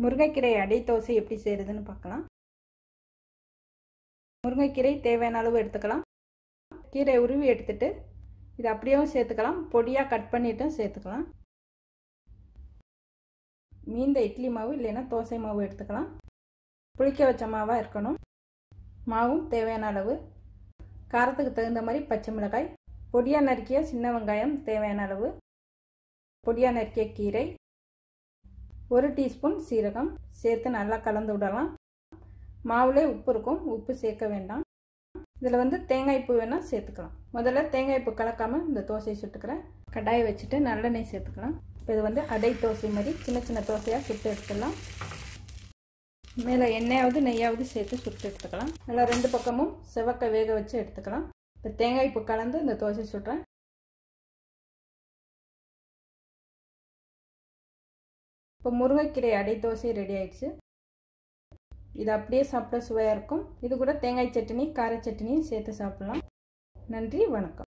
முருங்கைக்கீரை அடை தோசை எப்படி செய்கிறதுன்னு பார்க்கலாம் முருங்கைக்கீரை தேவையான அளவு எடுத்துக்கலாம் கீரை உருவி எடுத்துட்டு இது அப்படியேவும் சேர்த்துக்கலாம் பொடியாக கட் பண்ணிட்டும் சேர்த்துக்கலாம் மீந்த இட்லி மாவு இல்லைன்னா தோசை மாவு எடுத்துக்கலாம் புளிக்க வச்ச மாவாக இருக்கணும் மாவும் தேவையான அளவு காரத்துக்கு தகுந்த மாதிரி பச்சை மிளகாய் பொடியாக நறுக்கிய சின்ன வெங்காயம் தேவையான அளவு பொடியாக நறுக்கிய கீரை ஒரு டீஸ்பூன் சீரகம் சேர்த்து நல்லா கலந்து விடலாம் மாவுலே உப்பு இருக்கும் உப்பு சேர்க்க வேண்டாம் இதில் வந்து தேங்காய் பூ வேணால் சேர்த்துக்கலாம் முதல்ல தேங்காய் பூ கலக்காமல் இந்த தோசையை சுட்டுக்கிறேன் கடாயை வச்சுட்டு நல்லெண்ணெய் சேர்த்துக்கலாம் இப்போ இது வந்து அடை தோசை மாதிரி சின்ன சின்ன தோசையாக சுட்டு எடுத்துடலாம் மேலே எண்ணெயாவது நெய்யாவது சேர்த்து சுட்டு எடுத்துக்கலாம் நல்லா ரெண்டு பக்கமும் செவக்க வேக வச்சு எடுத்துக்கலாம் இப்போ தேங்காய் பூ கலந்து இந்த தோசை சுடுறேன் இப்போ முருங்கைக்கீரை அடை தோசை ரெடி ஆயிடுச்சு இது அப்படியே சாப்பிட சுவையாக இருக்கும் இது கூட தேங்காய் சட்னி கார சட்னியும் சேர்த்து சாப்பிடலாம் நன்றி வணக்கம்